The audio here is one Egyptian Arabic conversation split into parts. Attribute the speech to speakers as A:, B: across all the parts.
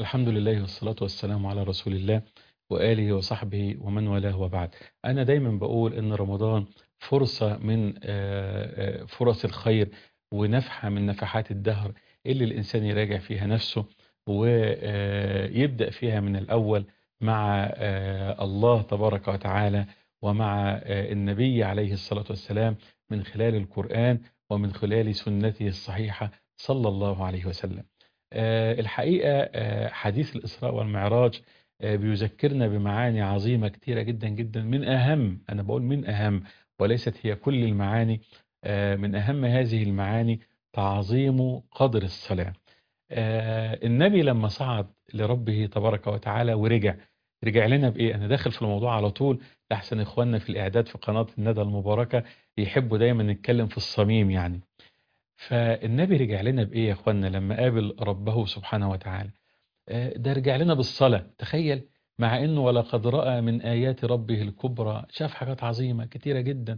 A: الحمد لله والصلاة والسلام على رسول الله وآله وصحبه ومن والاه وبعد أنا دايما بقول إن رمضان فرصة من آه، آه، فرص الخير ونفحة من نفحات الدهر اللي الإنسان يراجع فيها نفسه ويبدأ فيها من الأول مع آه، الله تبارك وتعالى ومع آه، النبي عليه الصلاة والسلام من خلال القرآن ومن خلال سنته الصحيحة صلى الله عليه وسلم آه، الحقيقة آه، حديث الإسراء والمعراج آه، بيذكرنا بمعاني عظيمة كتيرة جدا جدا من أهم أنا بقول من أهم وليست هي كل المعاني آه، من أهم هذه المعاني تعظيم قدر الصلاة آه، النبي لما صعد لربه تبارك وتعالى ورجع رجع لنا بإيه أنا داخل في الموضوع على طول لأحسن إخواننا في الإعداد في قناة الندى المباركة يحبوا دايما نتكلم في الصميم يعني فالنبي رجع لنا بإيه يا إخواننا لما قابل ربه سبحانه وتعالى آه، ده رجع لنا بالصلاة تخيل مع انه ولقد رأى من آيات ربه الكبرى شاف حاجات عظيمة كتيرة جدا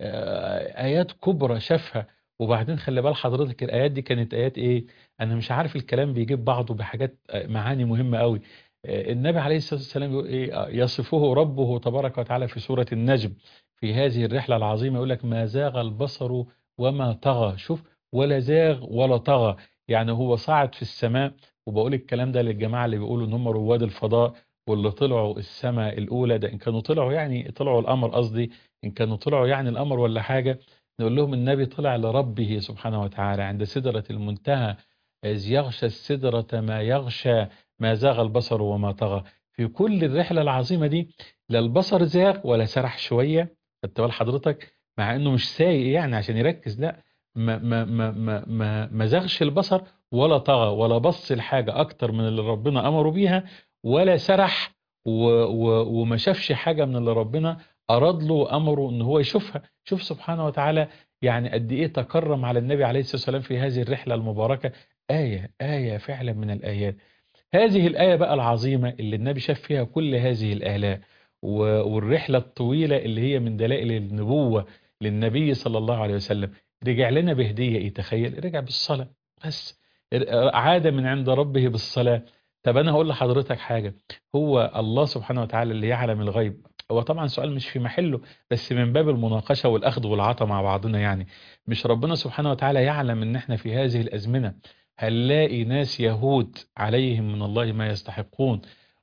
A: آه، آيات كبرى شافها وبعدين خلي بال حضرتك الآيات دي كانت آيات ايه انا مش عارف الكلام بيجيب بعضه بحاجات آه، معاني مهمة قوي آه، النبي عليه الصلاة والسلام يقول ايه آه، يصفه ربه تبارك وتعالى في سورة النجم في هذه الرحلة العظيمة يقول لك ما زاغ البصر وما طغى شوف ولا زاغ ولا طغى يعني هو صعد في السماء وبقول الكلام ده للجماعة اللي بيقولوا ان هم رواد الفضاء واللي طلعوا السماء الأولى ده إن كانوا طلعوا يعني طلعوا القمر قصدي إن كانوا طلعوا يعني القمر ولا حاجة نقول لهم النبي طلع لربه سبحانه وتعالى عند سدرة المنتهى إذ يغشى السدرة ما يغشى ما زاغ البصر وما طغى في كل الرحلة العظيمة دي لا البصر زاغ ولا سرح شوية خدت بال حضرتك مع إنه مش سايق يعني عشان يركز لا ما ما ما ما ما, ما زاغش البصر ولا طغى ولا بص لحاجة أكتر من اللي ربنا أمره بيها ولا سرح و و وما شافش حاجة من اللي ربنا أراد له أمره إن هو يشوفها شوف سبحانه وتعالى يعني قد إيه تكرم على النبي عليه الصلاة والسلام في هذه الرحلة المباركة آية آية فعلا من الآيات هذه الآية بقى العظيمة اللي النبي شاف فيها كل هذه الآلاء و- والرحلة الطويلة اللي هي من دلائل النبوة للنبي صلى الله عليه وسلم رجع لنا بهدية إيه تخيل رجع بالصلاة بس عاد من عند ربه بالصلاة طب أنا هقول لحضرتك حاجة هو الله سبحانه وتعالى اللي يعلم الغيب هو طبعا سؤال مش في محله بس من باب المناقشة والأخذ والعطاء مع بعضنا يعني مش ربنا سبحانه وتعالى يعلم ان احنا في هذه الأزمنة هنلاقي ناس يهود عليهم من الله ما يستحقون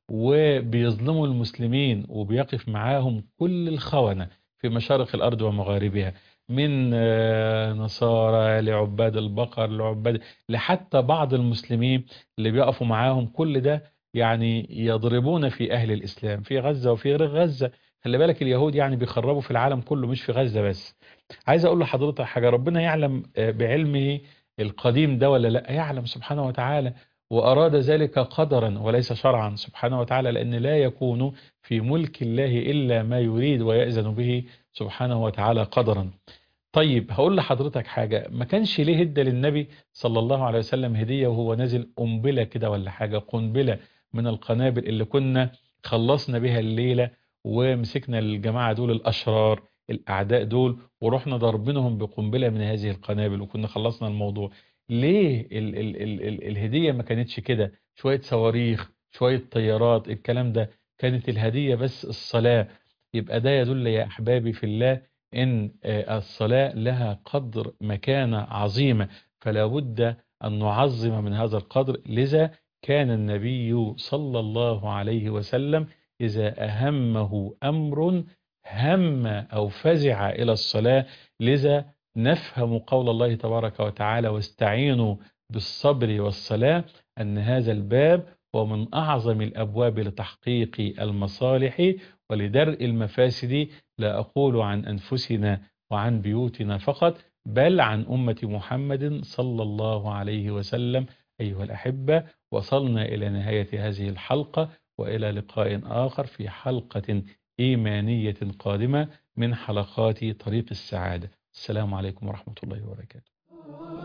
A: وبيظلموا المسلمين وبيقف معاهم كل الخونة في مشارق الأرض ومغاربها من آه، نصارى لعباد البقر لعباد لحتى بعض المسلمين اللي بيقفوا معاهم كل ده يعني يضربون في أهل الإسلام في غزة وفي غير غزة خلي بالك اليهود يعني بيخربوا في العالم كله مش في غزة بس عايز أقول لحضرتك حاجة ربنا يعلم آه، بعلمه القديم ده ولا لا يعلم سبحانه وتعالى وأراد ذلك قدرا وليس شرعا سبحانه وتعالى لأن لا يكون في ملك الله إلا ما يريد ويأذن به سبحانه وتعالى قدرا طيب هقول لحضرتك حاجة ما كانش ليه هدى للنبي صلى الله عليه وسلم هدية وهو نازل قنبلة كده ولا حاجة قنبلة من القنابل اللي كنا خلصنا بها الليلة ومسكنا الجماعة دول الأشرار الأعداء دول ورحنا ضربنهم بقنبلة من هذه القنابل وكنا خلصنا الموضوع ليه ال ال ال ال الهدية ما كانتش كده شوية صواريخ شوية طيارات الكلام ده كانت الهدية بس الصلاة يبقى ده يدل يا أحبابي في الله إن آه، الصلاة لها قدر مكانة عظيمة فلا بد أن نعظم من هذا القدر لذا كان النبي صلى الله عليه وسلم إذا أهمه أمر هم أو فزع إلى الصلاة لذا نفهم قول الله تبارك وتعالى واستعينوا بالصبر والصلاة أن هذا الباب هو من أعظم الأبواب لتحقيق المصالح ولدرء المفاسد لا أقول عن أنفسنا وعن بيوتنا فقط بل عن أمة محمد صلى الله عليه وسلم أيها الأحبة وصلنا إلى نهاية هذه الحلقة وإلى لقاء آخر في حلقة إيمانية قادمة من حلقات طريق السعادة السلام عليكم ورحمة الله وبركاته